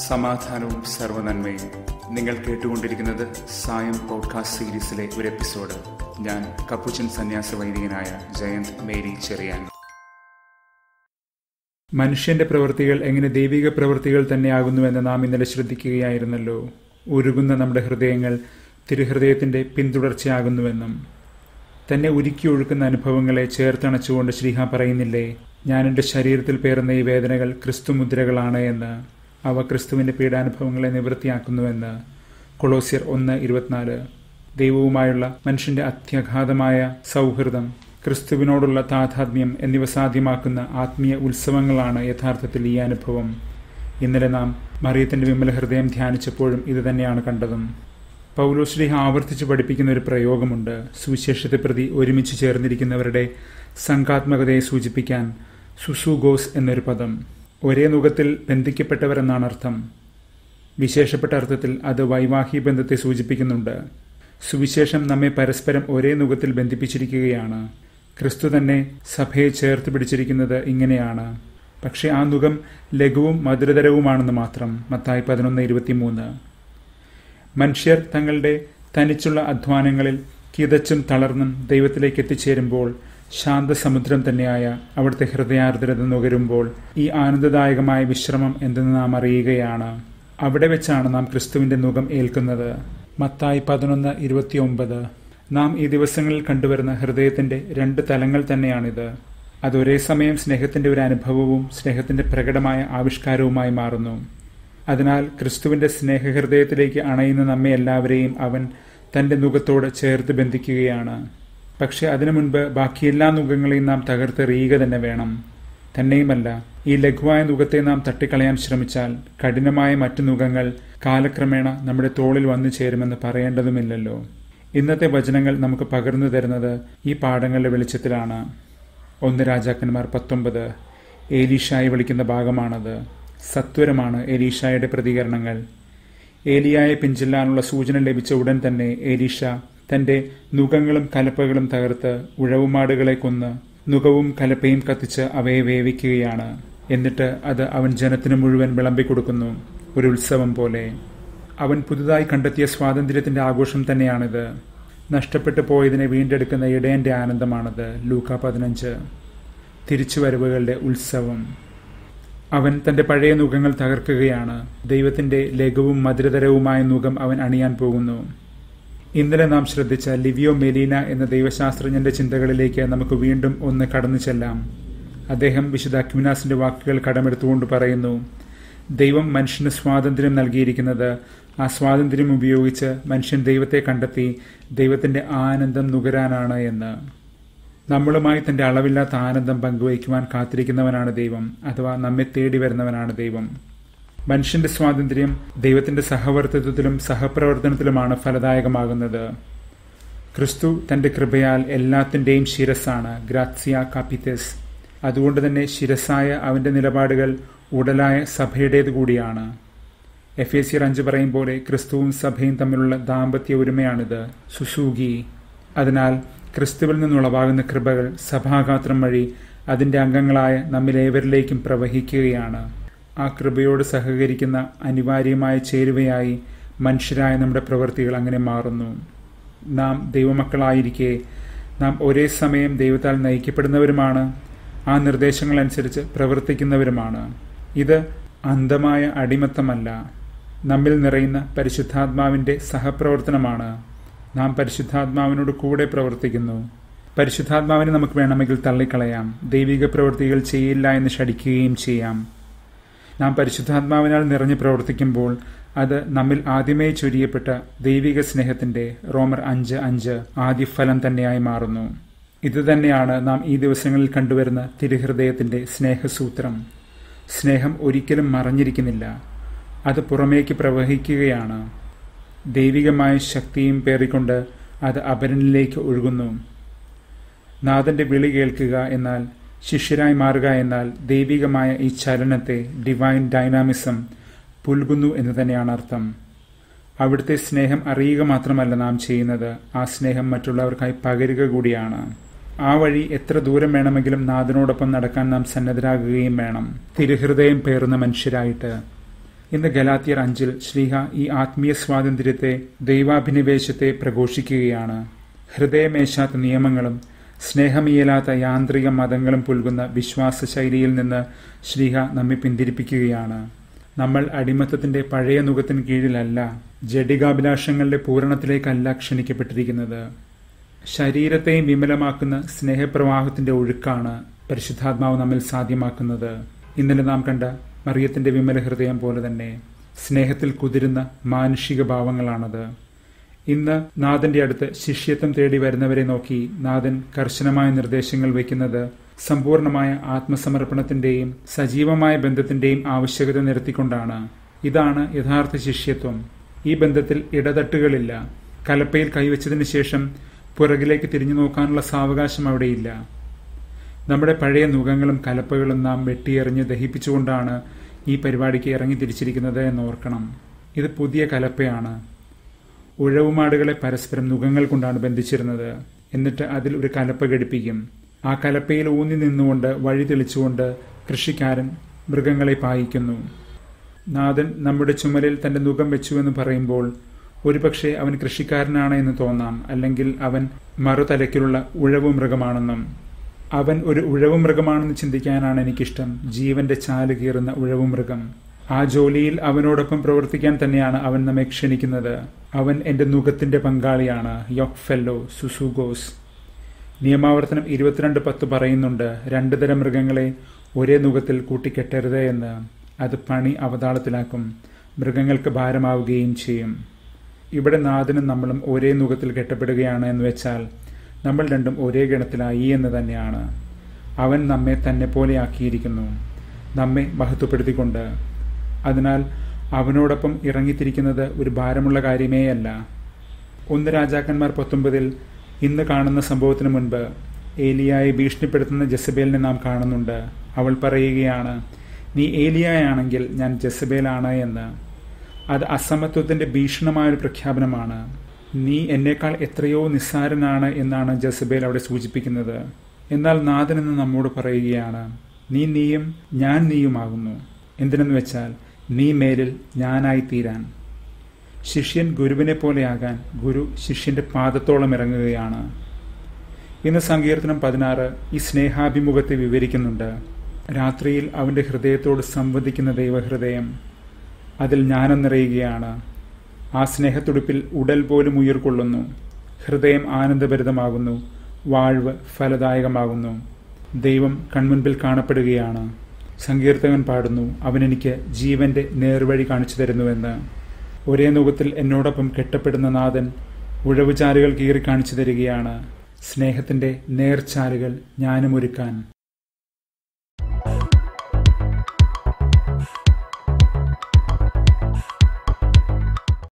സമാധാനവും സർവനന്മയും നിങ്ങൾ കേട്ടുകൊണ്ടിരിക്കുന്നത് സായം പോഡ്കാസ്റ്റ് സീരീസിലെ ഒരു എപ്പിസോഡ് ഞാൻ കപ്പുച്ചൻ സന്യാസ വൈദികനായ ജയന്ത് മേരി ചെറിയാൻ മനുഷ്യന്റെ പ്രവൃത്തികൾ എങ്ങനെ ദൈവിക പ്രവൃത്തികൾ തന്നെയാകുന്നുവെന്ന് നാം ഇന്നലെ ശ്രദ്ധിക്കുകയായിരുന്നല്ലോ ഉരുകുന്ന നമ്മുടെ ഹൃദയങ്ങൾ തിരുഹൃദയത്തിന്റെ പിന്തുടർച്ചയാകുന്നുവെന്നും തന്നെ ഉരുക്കി ഒഴുക്കുന്ന അനുഭവങ്ങളെ ചേർത്തണച്ചുകൊണ്ട് ശ്രീഹ പറയുന്നില്ലേ ഞാൻ എൻ്റെ ശരീരത്തിൽ പേറുന്ന ഈ വേദനകൾ ക്രിസ്തുമുദ്രകളാണ് എന്ന് അവ ക്രിസ്തുവിന്റെ പീഡാനുഭവങ്ങളെ നിവൃത്തിയാക്കുന്നുവെന്ന് കൊളോസിയർ ഒന്ന് ഇരുപത്തിനാല് ദൈവവുമായുള്ള മനുഷ്യന്റെ അത്യഘാതമായ സൗഹൃദം ക്രിസ്തുവിനോടുള്ള താതാത്മ്യം എന്നിവ സാധ്യമാക്കുന്ന ആത്മീയ ഉത്സവങ്ങളാണ് യഥാർത്ഥത്തിൽ ഈ അനുഭവം ഇന്നലെ നാം മറിയത്തിന്റെ വിമല ഹൃദയം ധ്യാനിച്ചപ്പോഴും ഇത് തന്നെയാണ് കണ്ടതും പൗലോശ്രീഹ ആവർത്തിച്ച് പഠിപ്പിക്കുന്ന ഒരു പ്രയോഗമുണ്ട് സുവിശേഷത്തെ പ്രതി ഒരുമിച്ച് ചേർന്നിരിക്കുന്നവരുടെ സംഘാത്മകതയെ സൂചിപ്പിക്കാൻ സുസുഗോസ് എന്നൊരു പദം ഒരേ നുഖത്തിൽ ബന്ധിക്കപ്പെട്ടവർ എന്നാണ് അർത്ഥം വിശേഷപ്പെട്ട അർത്ഥത്തിൽ അത് വൈവാഹിക ബന്ധത്തെ സൂചിപ്പിക്കുന്നുണ്ട് സുവിശേഷം നമ്മെ പരസ്പരം ഒരേ നുഖത്തിൽ ബന്ധിപ്പിച്ചിരിക്കുകയാണ് ക്രിസ്തു തന്നെ സഭയെ ചേർത്ത് പിടിച്ചിരിക്കുന്നത് ഇങ്ങനെയാണ് പക്ഷെ ആ നുഖം ലഘുവും മധുരതരവുമാണെന്ന് മാത്രം മത്തായി പതിനൊന്ന് ഇരുപത്തിമൂന്ന് മനുഷ്യർ തങ്ങളുടെ തനിച്ചുള്ള അധ്വാനങ്ങളിൽ കിതച്ചും തളർന്നും ദൈവത്തിലേക്ക് എത്തിച്ചേരുമ്പോൾ ശാന്തസമുദ്രം തന്നെയായ അവിടുത്തെ ഹൃദയാർദ്രത നുകരുമ്പോൾ ഈ ആനന്ദദായകമായ വിശ്രമം എന്തെന്ന് നാം അറിയുകയാണ് അവിടെ വെച്ചാണ് നാം ക്രിസ്തുവിന്റെ മുഖം ഏൽക്കുന്നത് മത്തായി പതിനൊന്ന് ഇരുപത്തിയൊമ്പത് നാം ഈ ദിവസങ്ങളിൽ കണ്ടുവരുന്ന ഹൃദയത്തിന്റെ രണ്ട് തലങ്ങൾ തന്നെയാണിത് അത് ഒരേ സമയം സ്നേഹത്തിന്റെ ഒരു അനുഭവവും സ്നേഹത്തിന്റെ പ്രകടമായ ആവിഷ്കാരവുമായി മാറുന്നു അതിനാൽ ക്രിസ്തുവിന്റെ സ്നേഹഹൃദയത്തിലേക്ക് അണയുന്ന നമ്മെ എല്ലാവരെയും അവൻ തന്റെ മുഖത്തോട് ചേർത്ത് ബന്ധിക്കുകയാണ് പക്ഷെ അതിനു മുൻപ് ബാക്കി എല്ലാ നുഖങ്ങളെയും നാം തകർത്തെറിയുക തന്നെ വേണം തന്നെയുമല്ല ഈ ലഘുവായ നുഖത്തെ നാം തട്ടിക്കളയാൻ ശ്രമിച്ചാൽ കഠിനമായ മറ്റു നുഖങ്ങൾ കാലക്രമേണ നമ്മുടെ തോളിൽ വന്നു ചേരുമെന്ന് പറയേണ്ടതുമില്ലല്ലോ ഇന്നത്തെ വചനങ്ങൾ നമുക്ക് പകർന്നു തരുന്നത് ഈ പാഠങ്ങളുടെ വെളിച്ചത്തിലാണ് ഒന്ന് രാജാക്കന്മാർ പത്തൊമ്പത് ഏലീഷായി വിളിക്കുന്ന ഭാഗമാണത് സത്വരമാണ് ഏലീഷായുടെ പ്രതികരണങ്ങൾ ഏലിയായെ പിഞ്ചെല്ലാനുള്ള സൂചന ലഭിച്ച ഉടൻ തന്നെ ഏലീഷ തന്റെ നുഖങ്ങളും കലപ്പകളും തകർത്ത് ഉഴവുമാടുകളെ കൊന്ന് നുഖവും കലപ്പയും കത്തിച്ച് അവയെ വേവിക്കുകയാണ് എന്നിട്ട് അത് അവൻ ജനത്തിന് മുഴുവൻ വിളമ്പിക്കൊടുക്കുന്നു ഒരു ഉത്സവം പോലെ അവൻ പുതുതായി കണ്ടെത്തിയ സ്വാതന്ത്ര്യത്തിന്റെ ആഘോഷം തന്നെയാണിത് നഷ്ടപ്പെട്ടു പോയതിനെ വീണ്ടെടുക്കുന്ന ഇടയന്റെ ആനന്ദമാണത് ലൂക്ക പതിനഞ്ച് തിരിച്ചുവരവുകളുടെ ഉത്സവം അവൻ തന്റെ പഴയ നുഖങ്ങൾ തകർക്കുകയാണ് ദൈവത്തിന്റെ ലഘുവും മധുരതരവുമായ നുഖം അവൻ അണിയാൻ പോകുന്നു ഇന്നലെ നാം ശ്രദ്ധിച്ച ലിവിയോ മെലീന എന്ന ദൈവശാസ്ത്രജ്ഞന്റെ ചിന്തകളിലേക്ക് നമുക്ക് വീണ്ടും ഒന്ന് കടന്നു ചെല്ലാം അദ്ദേഹം വിശുദ്ധ അക്മിനാസിന്റെ വാക്കുകൾ കടമെടുത്തുകൊണ്ട് പറയുന്നു ദൈവം മനുഷ്യന് സ്വാതന്ത്ര്യം നൽകിയിരിക്കുന്നത് ആ സ്വാതന്ത്ര്യം ഉപയോഗിച്ച് മനുഷ്യൻ ദൈവത്തെ കണ്ടെത്തി ദൈവത്തിന്റെ ആനന്ദം നുകരാനാണ് എന്ന് നമ്മളുമായി തന്റെ അളവില്ലാത്ത ആനന്ദം പങ്കുവയ്ക്കുവാൻ കാത്തിരിക്കുന്നവനാണ് ദൈവം അഥവാ നമ്മെ തേടി വരുന്നവനാണ് ദൈവം മനുഷ്യന്റെ സ്വാതന്ത്ര്യം ദൈവത്തിന്റെ സഹവർത്തിത്വത്തിലും സഹപ്രവർത്തനത്തിലുമാണ് ഫലദായകമാകുന്നത് ക്രിസ്തു തന്റെ കൃപയാൽ എല്ലാത്തിന്റെയും ശിരസാണ് ഗ്രാത്സിയ കാപ്പിത്തസ് അതുകൊണ്ട് തന്നെ ശിരസായ അവന്റെ നിലപാടുകൾ ഉടലായ സഭയുടേത് കൂടിയാണ് എഫ് എ സിയർ അഞ്ച് പറയും പോലെ ക്രിസ്തുവും സഭയും തമ്മിലുള്ള ദാമ്പത്യ ഒരുമയാണിത് സുസൂഗി അതിനാൽ ക്രിസ്തുവിൽ നിന്നുളവാകുന്ന കൃപകൾ സഭാഗാത്രം വഴി അതിന്റെ അംഗങ്ങളായ നമ്മിലേവരിലേക്കും പ്രവഹിക്കുകയാണ് ആ കൃപയോട് സഹകരിക്കുന്ന അനിവാര്യമായ ചേരുവയായി മനുഷ്യരായ നമ്മുടെ പ്രവൃത്തികൾ അങ്ങനെ മാറുന്നു നാം ദൈവമക്കളായിരിക്കെ നാം ഒരേ സമയം ദൈവത്താൽ നയിക്കപ്പെടുന്നവരുമാണ് ആ നിർദ്ദേശങ്ങളനുസരിച്ച് പ്രവർത്തിക്കുന്നവരുമാണ് ഇത് അന്ധമായ അടിമത്തമല്ല നമ്മിൽ നിറയുന്ന പരിശുദ്ധാത്മാവിന്റെ സഹപ്രവർത്തനമാണ് നാം പരിശുദ്ധാത്മാവിനോട് കൂടെ പ്രവർത്തിക്കുന്നു പരിശുദ്ധാത്മാവിനെ നമുക്ക് വേണമെങ്കിൽ തള്ളിക്കളയാം ദൈവിക പ്രവൃത്തികൾ ചെയ്യില്ല എന്ന് ശടിക്കുകയും ചെയ്യാം നാം പരിശുദ്ധാത്മാവിനാൽ നിറഞ്ഞു പ്രവർത്തിക്കുമ്പോൾ അത് നമ്മിൽ ആദ്യമേ ചൊരിയപ്പെട്ട ദൈവിക സ്നേഹത്തിന്റെ റോമർ അഞ്ച് അഞ്ച് ആദ്യഫലം തന്നെയായി മാറുന്നു ഇതുതന്നെയാണ് നാം ഈ ദിവസങ്ങളിൽ കണ്ടുവരുന്ന തിരുഹൃദയത്തിന്റെ സ്നേഹസൂത്രം സ്നേഹം ഒരിക്കലും മറഞ്ഞിരിക്കുന്നില്ല അത് പുറമേക്ക് പ്രവഹിക്കുകയാണ് ദൈവികമായ ശക്തിയും പേറിക്കൊണ്ട് അത് അപരനിലേക്ക് ഒഴുകുന്നു നാഥന്റെ വിളി കേൾക്കുക എന്നാൽ ശിഷ്യരായി മാറുക എന്നാൽ ദൈവികമായ ഈ ചലനത്തെ ഡിവൈൻ ഡൈനാമിസം പുൽകുന്നു എന്ന് തന്നെയാണ് അർത്ഥം അവിടുത്തെ സ്നേഹം അറിയുക മാത്രമല്ല നാം ചെയ്യുന്നത് ആ സ്നേഹം മറ്റുള്ളവർക്കായി പകരുക കൂടിയാണ് ആ വഴി എത്ര ദൂരം വേണമെങ്കിലും നാഥനോടൊപ്പം നടക്കാൻ നാം സന്നദ്ധരാകുകയും വേണം തിരുഹൃദയം പേറുന്ന മനുഷ്യരായിട്ട് ഇന്ന് ഗലാത്തിയർ അഞ്ചിൽ ശ്രീഹ ഈ ആത്മീയ സ്വാതന്ത്ര്യത്തെ ദൈവാഭിനിവേശത്തെ പ്രഘോഷിക്കുകയാണ് ഹൃദയമേശാത്ത നിയമങ്ങളും സ്നേഹമിയലാത്ത യാന്ത്രിക മതങ്ങളും പുൽകുന്ന വിശ്വാസ ശൈലിയിൽ നിന്ന് ശ്രീഹ നമ്മെ പിന്തിരിപ്പിക്കുകയാണ് നമ്മൾ അടിമത്തത്തിന്റെ പഴയ നുഖത്തിന് കീഴിലല്ല ജഡികാഭിലാഷങ്ങളുടെ പൂരണത്തിലേക്കല്ല ക്ഷണിക്കപ്പെട്ടിരിക്കുന്നത് ശരീരത്തെയും വിമലമാക്കുന്ന സ്നേഹപ്രവാഹത്തിന്റെ ഒഴുക്കാണ് പരിശുദ്ധാത്മാവ് നമ്മിൽ സാധ്യമാക്കുന്നത് ഇന്നലെ നാം കണ്ട മറിയത്തിന്റെ വിമല ഹൃദയം പോലെ തന്നെ സ്നേഹത്തിൽ കുതിരുന്ന മാനുഷിക ഭാവങ്ങളാണത് ഇന്ന് നാഥന്റെ അടുത്ത് ശിഷ്യത്വം തേടി വരുന്നവരെ നോക്കി നാഥൻ കർശനമായ നിർദ്ദേശങ്ങൾ വയ്ക്കുന്നത് സമ്പൂർണമായ ആത്മസമർപ്പണത്തിന്റെയും സജീവമായ ബന്ധത്തിന്റെയും ആവശ്യകത നിരത്തിക്കൊണ്ടാണ് ഇതാണ് യഥാർത്ഥ ശിഷ്യത്വം ഈ ബന്ധത്തിൽ ഇടതട്ടുകളില്ല കലപ്പയിൽ കൈവച്ചതിന് ശേഷം പുറകിലേക്ക് തിരിഞ്ഞു നോക്കാനുള്ള സാവകാശം അവിടെയില്ല നമ്മുടെ പഴയ നുഖങ്ങളും കലപ്പകളും നാം വെട്ടിയെറിഞ്ഞ് ദഹിപ്പിച്ചുകൊണ്ടാണ് ഈ പരിപാടിക്ക് ഇറങ്ങി തിരിച്ചിരിക്കുന്നത് എന്ന് ഓർക്കണം ഇത് പുതിയ കലപ്പയാണ് ഉഴവുമാടുകളെ പരസ്പരം നുഖങ്ങൾ കൊണ്ടാണ് ബന്ധിച്ചിരുന്നത് എന്നിട്ട് അതിൽ ഒരു കലപ്പ ഘടിപ്പിക്കും ആ കലപ്പയിൽ ഊന്നി നിന്നുകൊണ്ട് വഴി തെളിച്ചുകൊണ്ട് കൃഷിക്കാരൻ മൃഗങ്ങളെ പായിക്കുന്നു നാഥൻ നമ്മുടെ ചുമലിൽ തന്റെ നുഖം വെച്ചു എന്ന് പറയുമ്പോൾ ഒരുപക്ഷെ അവൻ കൃഷിക്കാരനാണ് എന്ന് തോന്നാം അല്ലെങ്കിൽ അവൻ മറുതലക്കിലുള്ള ഉഴവു മൃഗമാണെന്നും അവൻ ഒരു ഉഴവു മൃഗമാണെന്ന് ചിന്തിക്കാനാണ് എനിക്കിഷ്ടം ജീവന്റെ ചാല് കീറുന്ന ഉഴവു മൃഗം ആ ജോലിയിൽ അവനോടൊപ്പം പ്രവർത്തിക്കാൻ തന്നെയാണ് അവൻ നമ്മെ ക്ഷണിക്കുന്നത് അവൻ എന്റെ നുഖത്തിന്റെ പങ്കാളിയാണ് യോക് ഫെല്ലോ സുസൂഗോസ് നിയമാവർത്തനം ഇരുപത്തിരണ്ട് പത്ത് പറയുന്നുണ്ട് രണ്ടു തരം മൃഗങ്ങളെ ഒരേ നുഖത്തിൽ കൂട്ടിക്കെട്ടരുത് എന്ന് അത് പണി അവതാളത്തിലാക്കും മൃഗങ്ങൾക്ക് ഭാരമാവുകയും ചെയ്യും ഇവിടെ നാഥനും നമ്മളും ഒരേ നുഖത്തിൽ കെട്ടപ്പെടുകയാണ് എന്ന് വെച്ചാൽ നമ്മൾ രണ്ടും ഒരേ ഗണത്തിലായി എന്ന് തന്നെയാണ് അവൻ നമ്മെ തന്നെ പോലെ ആക്കിയിരിക്കുന്നു നമ്മെ മഹത്വപ്പെടുത്തിക്കൊണ്ട് അതിനാൽ അവനോടൊപ്പം ഇറങ്ങിത്തിരിക്കുന്നത് ഒരു ഭാരമുള്ള കാര്യമേ അല്ല ഒന്ന് രാജാക്കന്മാർ പത്തൊമ്പതിൽ ഇന്ന് കാണുന്ന സംഭവത്തിന് മുൻപ് ഏലിയായെ ഭീഷണിപ്പെടുത്തുന്ന ജസബേലിനെ നാം കാണുന്നുണ്ട് അവൾ പറയുകയാണ് നീ ഏലിയായാണെങ്കിൽ ഞാൻ ജസബേലാണ് എന്ന് അത് അസമത്വത്തിന്റെ ഭീഷണമായൊരു പ്രഖ്യാപനമാണ് നീ എന്നേക്കാൾ എത്രയോ നിസ്സാരനാണ് എന്നാണ് ജസബേൽ അവിടെ സൂചിപ്പിക്കുന്നത് എന്നാൽ നാഥൻ എന്ന് നമ്മോട് പറയുകയാണ് നീ നീയും ഞാൻ നീയുമാകുന്നു എന്തിനെന്ന് വെച്ചാൽ നീ മേലിൽ ഞാനായി തീരാൻ ശിഷ്യൻ ഗുരുവിനെ പോലെയാകാൻ ഗുരു ശിഷ്യന്റെ പാദത്തോളം ഇറങ്ങുകയാണ് ഇന്ന് സങ്കീർത്തനം പതിനാറ് ഈ സ്നേഹാഭിമുഖത്തെ വിവരിക്കുന്നുണ്ട് രാത്രിയിൽ അവന്റെ ഹൃദയത്തോട് സംവദിക്കുന്ന ദൈവഹൃദയം അതിൽ ജ്ഞാനം നിറയുകയാണ് ആ സ്നേഹത്തുടുപ്പിൽ ഉടൽ പോലും ഉയർക്കൊള്ളുന്നു ഹൃദയം ആനന്ദഭരിതമാകുന്നു വാഴ്വ് ഫലദായകമാകുന്നു ദൈവം കൺമുൻപിൽ കാണപ്പെടുകയാണ് സങ്കീർത്തകൻ പാടുന്നു അവനെനിക്ക് ജീവന്റെ നേർവഴി കാണിച്ചു തരുന്നുവെന്ന് ഒരേ മുഖത്തിൽ എന്നോടൊപ്പം കെട്ടപ്പെടുന്ന നാഥൻ ഉഴവുചാലുകൾ കീറി കാണിച്ചു തരികയാണ് സ്നേഹത്തിന്റെ നേർച്ചാലുകൾ ഞാനും ഒരുക്കാൻ